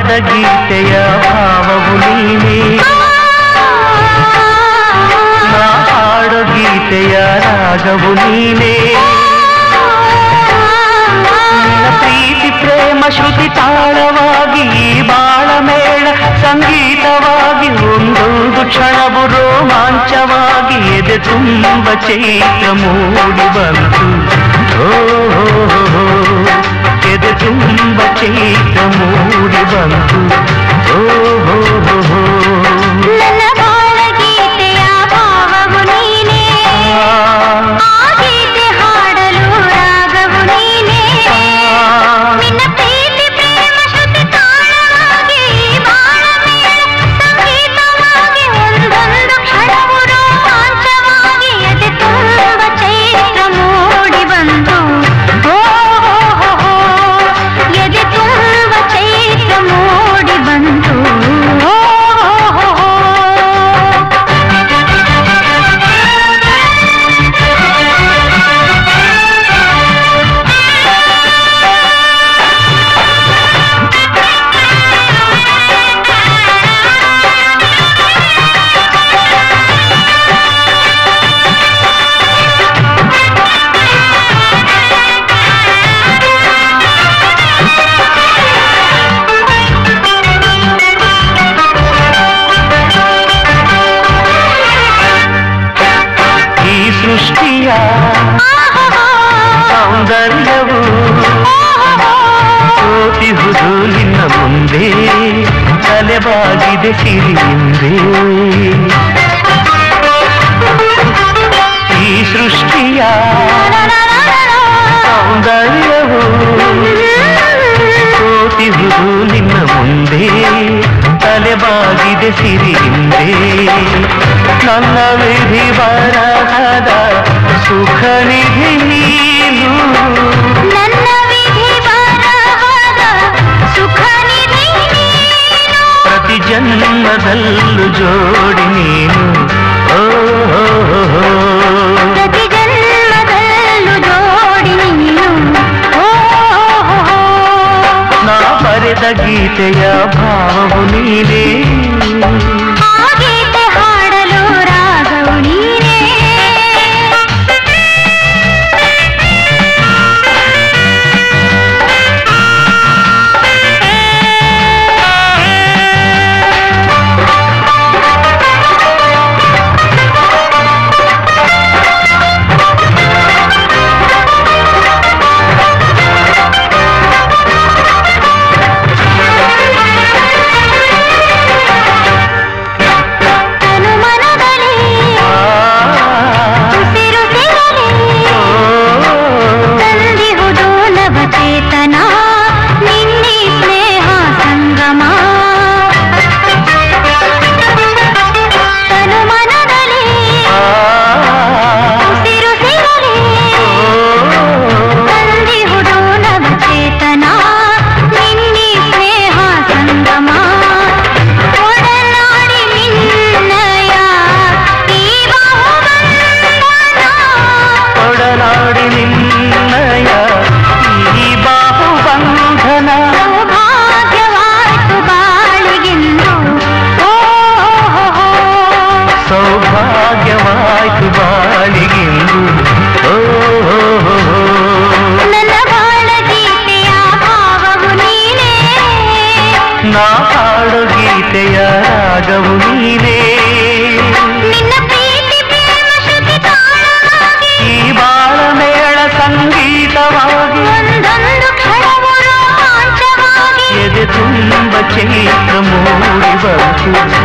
ಬರೆದ ಗೀತೆಯ ಭಾವವು ನೀನೇ ನಾ ಹಾಡೋ ಗೀತೆಯ ರಾಗವು ನೀನೇ ನಿನ್ನ ಪ್ರೀತಿ ಪ್ರೇಮ ಶ್ರುತಿ ತಾಳವಾಗಿ ಈ ಬಾಳ ಮೇಳ ಸಂಗೀತವಾಗಿ ಒಂದೊಂದು ಕ್ಷಣವು ರೋಮಾಂಚವಾಗಿ ಎದೆ ತುಂಬ ಚೈತ್ರ ಮೂಡಿ ಬಂತು ಓ ಹೋ, ಹೋ, ಹೋ. ಎದೆ ತುಂಬ ಚೈತ್ರ ಮೂಡಿ ಬಂತು ಓ ಹೋ, ಹೋ, ಹೋ. ನನ್ನ ಬಾಳ ಗೀತೆಯ ಭಾವವು ನೀನೇ ಆ, ಆ ಗೀತೆ ಹಾಡಲು ರಾಗವು ನೀನೇ ನಿನ್ನ ಪ್ರೀತಿ ಪ್ರೇಮ ಶ್ರುತಿ ತಾಳವಾಗಿ ಬಾಳ ಮೇಳ ಸಂಗೀತವಾಗಿ ಒಂದೊಂದು ಕ್ಷಣವು ರೋಮಾಂಚವಾಗಿ ಎದೆ ತುಂಬ ಚೈತ್ರ ಮೂಡಿ ಬಂತು ಓ ಹೋ, ಹೋ, ಹೋ. ಎದೆ ತುಂಬ ಚೈತ್ರ ಮೂಡಿ ಬಂತು ಓ ಹೋ, ಹೋ, ಹೋ. ಈ ಸೃಷ್ಟಿಯ ಸೌಂದರ್ಯವು ಸೋತಿಹುದು ನಿನ್ನ ಮುಂದೆ ತಲೆಬಾಗಿದೆ ಸಿರಿಯಿಂದೆ ಈ ಸೃಷ್ಟಿಯ ಸೌಂದರ್ಯವು ಸೋತಿಹುದು ನಿನ್ನ ಮುಂದೆ ತಲೆಬಾಗಿದೆ ಸಿರಿಯಿಂದೆ ನನ್ನ ವಿಧಿ ಬರಹದ ಸುಖ ನಿಧಿ ನೀನು ನನ್ನ ವಿಧಿ ಬರಹದ ಸುಖ ನಿಧಿ ನೀನು. ಪ್ರತಿ ಜನ್ಮದಲ್ಲೂ ಜೋಡಿ ನೀನು ಓ ಹೋ, ಹೋ, ಹೋ. ಪ್ರತಿ ಜನ್ಮದಲ್ಲೂ ಜೋಡಿ ನೀನು ಓ ಹೋ, ಹೋ. ನಾ ಬರೆದ ಗೀತೆಯ ಭಾವವು ನೀನೇ ಆ ಗೀತೆ ಹಾಡಲು ರಾಗವು ನೀನೇ ತನು ಮನದಲ್ಲಿ ಉಸಿರು ಸಿಗಲಿ ತಂದಿಹುದು ನವಚೇತನ ನಿನ್ನಿ ಸ್ನೇಹ ಸಂಗಮ ತನು ಮನದಲ್ಲಿ ಉಸಿರು ಸಿಗಲಿ ತಂದಿಹುದು ನವಚೇತನ ನಿನ್ನಿ ಸ್ನೇಹ ಸಂಗಮ ಒಡನಾಡಿ ನಿನ್ನಯ ಈ ಬಾಹುಬಂಧನ ಕೊಡಲಾಡಿ ನಿನ್ನಯ ಈ ಬಾಹು ಬಂಧನ ಸೌಭಾಗ್ಯವಾಯ್ತು ಬಾಳಿಗಿಂದು ಓ ಹೋ, ಹೋ. ಸೌಭಾಗ್ಯವಾಯ್ತು ಬಾಳಿಗಿಂದು ಓ ಹೋ, ಹೋ, ಹೋ. ನನ್ನ ಬಾಳ ಗೀತೆಯ ಭಾವವು ನೀನೇ ನಾ ಹಾಡು ಗೀತೆಯ ರಾಗವು ನೀನೇ ನಿನ್ನ ಪ್ರೀತಿ ಪ್ರೇಮ ಶ್ರುತಿ ತಾಳವಾಗಿ ಈ ಬಾಳ ಮೇಳ ಸಂಗೀತವಾಗಿ ಒಂದೊಂದು ಕ್ಷಣವು ರೋಮಾಂಚವಾಗಿ ಎದೆ ತುಂಬ ಚೈತ್ರ ಮೂಡಿ ಬಂತು